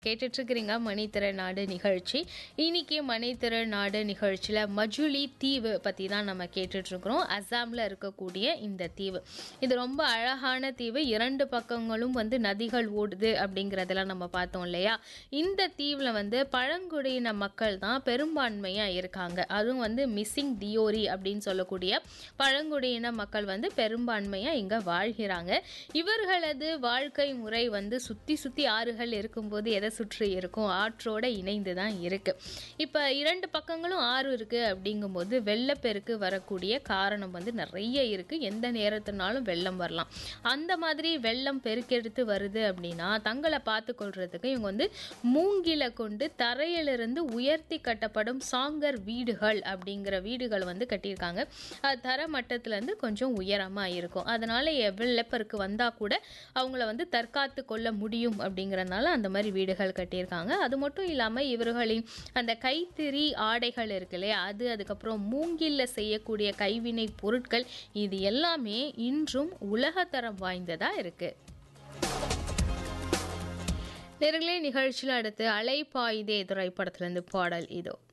கேட்டுட்டு இருக்கிறீங்க மணித்திர நாடு நிகழ்ச்சி இன்னைக்கு மணித்திர நாடு நிகழ்ச்சியில் மஜுலி தீவு பற்றி தான் நம்ம கேட்டுட்டு இருக்கிறோம் அசாமில் இருக்கக்கூடிய இந்த தீவு இது ரொம்ப அழகான தீவு இரண்டு பக்கங்களும் வந்து நதிகள் ஓடுது அப்படிங்கிறதெல்லாம் நம்ம பார்த்தோம் இல்லையா இந்த தீவில் வந்து பழங்குடியின மக்கள் தான் பெரும்பான்மையாக இருக்காங்க அதுவும் வந்து மிஸ்ஸிங் தியோரி அப்படின்னு சொல்லக்கூடிய பழங்குடியின மக்கள் வந்து பெரும்பான்மையாக இங்கே வாழ்கிறாங்க இவர்களது வாழ்க்கை முறை வந்து சுற்றி சுற்றி ஆறுகள் இருக்கும்போது எதை சுற்றி இருக்கும் ஆற்றோட இணைந்து தான் இருக்கு இப்போ இரண்டு பக்கங்களும் ஆறு இருக்கு அப்படிங்கும்போது வெள்ளப்பெருக்கு வரக்கூடிய காரணம் வந்து நிறைய இருக்கு எந்த நேரத்தினாலும் வெள்ளம் வரலாம் அந்த மாதிரி வெள்ளம் பெருக்கெடுத்து வருது அப்படின்னா தங்களை பார்த்து கொள்றதுக்கு இவங்க வந்து மூங்கில கொண்டு தரையிலிருந்து உயர்த்தி கட்டப்படும் சாங்கர் வீடுகள் அப்படிங்கிற வீடுகள் வந்து கட்டியிருக்காங்க அது தர மட்டத்திலேருந்து கொஞ்சம் உயரமாக இருக்கும் அதனால எ- வெள்ளப்பெருக்கு வந்தால் கூட அவங்கள வந்து தற்காத்து கொள்ள முடியும் அப்படிங்கிறதுனால அந்த மாதிரி வீடுகள் கட்டியிருக்காங்க அது மட்டும் இல்லாமல் இவர்களின் அந்த கைத்திரி ஆடைகள் இருக்கு இல்லையா அது அதுக்கப்புறம் மூங்கில்ல செய்யக்கூடிய கைவினை பொருட்கள் இது எல்லாமே இன்றும் உலகத்தரம் வாய்ந்ததாக இருக்குது நேர்களே நிகழ்ச்சியில் அடுத்து அலைப்பாயுதே திரைப்படத்திலிருந்து பாடல் இதோ